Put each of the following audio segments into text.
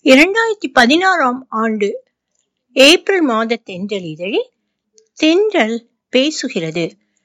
இரண்டாயிரத்தி பதினாறாம் ஆண்டு ஏப்ரல் மாத தென்றல் இதழில் தென்றல் பேசுகிறது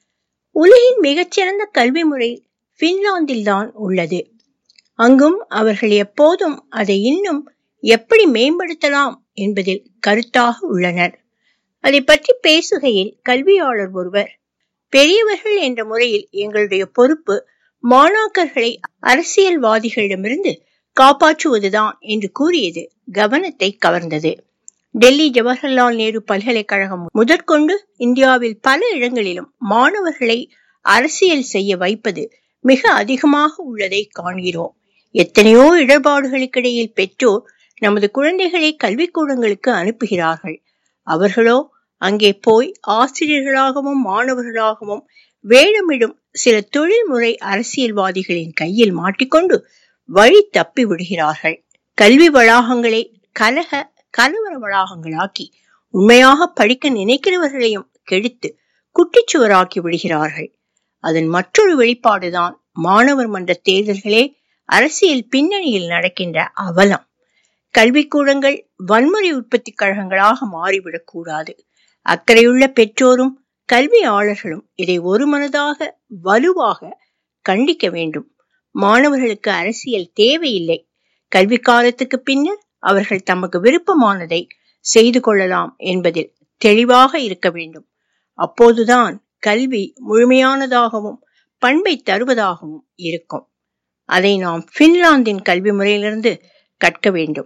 உலகின் மிகச்சிறந்த கல்வி முறை பின்லாந்தில்தான் உள்ளது அங்கும் அவர்கள் எப்போதும் அதை இன்னும் எப்படி மேம்படுத்தலாம் என்பதில் கருத்தாக உள்ளனர் அதை பற்றி பேசுகையில் கல்வியாளர் ஒருவர் பெரியவர்கள் என்ற முறையில் எங்களுடைய பொறுப்பு மாணாக்கர்களை அரசியல்வாதிகளிடமிருந்து காப்பாற்றுவதுதான் என்று கூறியது கவனத்தை கவர்ந்தது டெல்லி ஜவஹர்லால் நேரு பல்கலைக்கழகம் முதற்கொண்டு இந்தியாவில் பல இடங்களிலும் மாணவர்களை அரசியல் செய்ய வைப்பது மிக அதிகமாக உள்ளதை காண்கிறோம் எத்தனையோ இடர்பாடுகளுக்கிடையில் பெற்றோர் நமது குழந்தைகளை கல்விக்கூடங்களுக்கு அனுப்புகிறார்கள் அவர்களோ அங்கே போய் ஆசிரியர்களாகவும் மாணவர்களாகவும் வேடமிடும் சில தொழில்முறை அரசியல்வாதிகளின் கையில் மாட்டிக்கொண்டு வழி தப்பி விடுகிறார்கள் கல்வி வளாகங்களை கலக கலவர வளாகங்களாக்கி உண்மையாக படிக்க நினைக்கிறவர்களையும் கெடுத்து குட்டிச்சுவராக்கி விடுகிறார்கள் அதன் மற்றொரு வெளிப்பாடுதான் மாணவர் மன்ற தேர்தல்களே அரசியல் பின்னணியில் நடக்கின்ற அவலம் கல்விக்கூடங்கள் வன்முறை உற்பத்தி கழகங்களாக மாறிவிடக் கூடாது அக்கறையுள்ள பெற்றோரும் கல்வியாளர்களும் இதை ஒரு மனதாக வலுவாக கண்டிக்க வேண்டும் மாணவர்களுக்கு அரசியல் தேவையில்லை கல்வி காலத்துக்கு பின்னர் அவர்கள் தமக்கு விருப்பமானதை செய்து கொள்ளலாம் என்பதில் தெளிவாக இருக்க வேண்டும் அப்போதுதான் கல்வி முழுமையானதாகவும் பண்பை தருவதாகவும் இருக்கும் அதை நாம் பின்லாந்தின் கல்வி முறையிலிருந்து கற்க வேண்டும்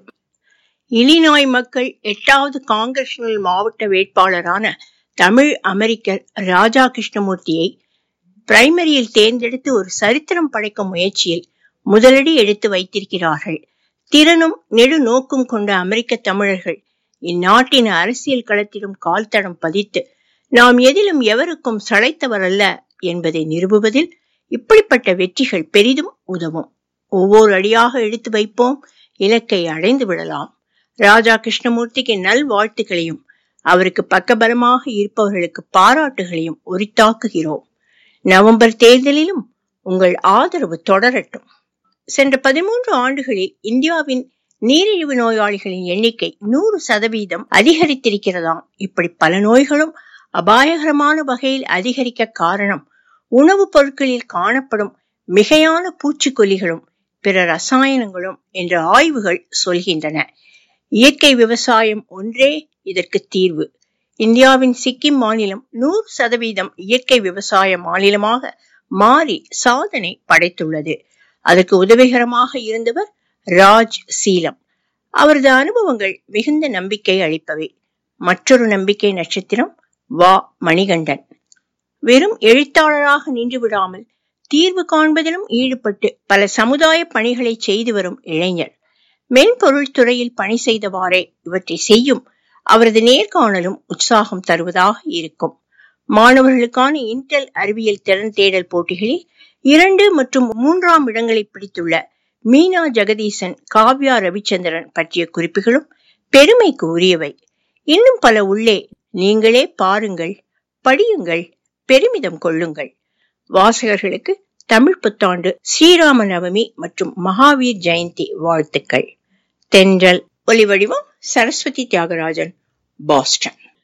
இலினாய் மக்கள் எட்டாவது காங்கிரஷனல் மாவட்ட வேட்பாளரான தமிழ் அமெரிக்கர் ராஜா கிருஷ்ணமூர்த்தியை பிரைமரியில் தேர்ந்தெடுத்து ஒரு சரித்திரம் படைக்கும் முயற்சியில் முதலடி எடுத்து வைத்திருக்கிறார்கள் திறனும் நெடு நோக்கும் கொண்ட அமெரிக்க தமிழர்கள் இந்நாட்டின் அரசியல் களத்திலும் கால் தடம் பதித்து நாம் எதிலும் எவருக்கும் சளைத்தவரல்ல என்பதை நிறுவுவதில் இப்படிப்பட்ட வெற்றிகள் பெரிதும் உதவும் ஒவ்வொரு அடியாக எடுத்து வைப்போம் இலக்கை அடைந்து விடலாம் ராஜா கிருஷ்ணமூர்த்திக்கு நல் வாழ்த்துக்களையும் அவருக்கு பக்கபலமாக இருப்பவர்களுக்கு பாராட்டுகளையும் உரித்தாக்குகிறோம் நவம்பர் தேர்தலிலும் உங்கள் ஆதரவு தொடரட்டும் சென்ற பதிமூன்று ஆண்டுகளில் இந்தியாவின் நீரிழிவு நோயாளிகளின் எண்ணிக்கை நூறு சதவீதம் அதிகரித்திருக்கிறதாம் இப்படி பல நோய்களும் அபாயகரமான வகையில் அதிகரிக்க காரணம் உணவுப் பொருட்களில் காணப்படும் மிகையான பூச்சிக்கொல்லிகளும் பிற ரசாயனங்களும் என்ற ஆய்வுகள் சொல்கின்றன இயற்கை விவசாயம் ஒன்றே இதற்கு தீர்வு இந்தியாவின் சிக்கிம் மாநிலம் நூறு சதவீதம் இயற்கை விவசாய மாநிலமாக மாறி சாதனை படைத்துள்ளது அதற்கு உதவிகரமாக இருந்தவர் ராஜ் சீலம் அவரது அனுபவங்கள் மிகுந்த நம்பிக்கை அளிப்பவை மற்றொரு நம்பிக்கை நட்சத்திரம் வா மணிகண்டன் வெறும் எழுத்தாளராக நின்று விடாமல் தீர்வு காண்பதிலும் ஈடுபட்டு பல சமுதாய பணிகளை செய்து வரும் இளைஞர் மென்பொருள் துறையில் பணி செய்தவாறே இவற்றை செய்யும் அவரது நேர்காணலும் உற்சாகம் தருவதாக இருக்கும் மாணவர்களுக்கான இன்டெல் அறிவியல் திறன் தேடல் போட்டிகளில் இரண்டு மற்றும் மூன்றாம் இடங்களை பிடித்துள்ள மீனா ஜெகதீசன் காவ்யா ரவிச்சந்திரன் பற்றிய குறிப்புகளும் பெருமைக்கு உரியவை இன்னும் பல உள்ளே நீங்களே பாருங்கள் படியுங்கள் பெருமிதம் கொள்ளுங்கள் வாசகர்களுக்கு தமிழ் புத்தாண்டு ஸ்ரீராம நவமி மற்றும் மகாவீர் ஜெயந்தி வாழ்த்துக்கள் தென்றல் ஒலிவடிவம் சரஸ்வதி தியாகராஜன் பாஸ்டன்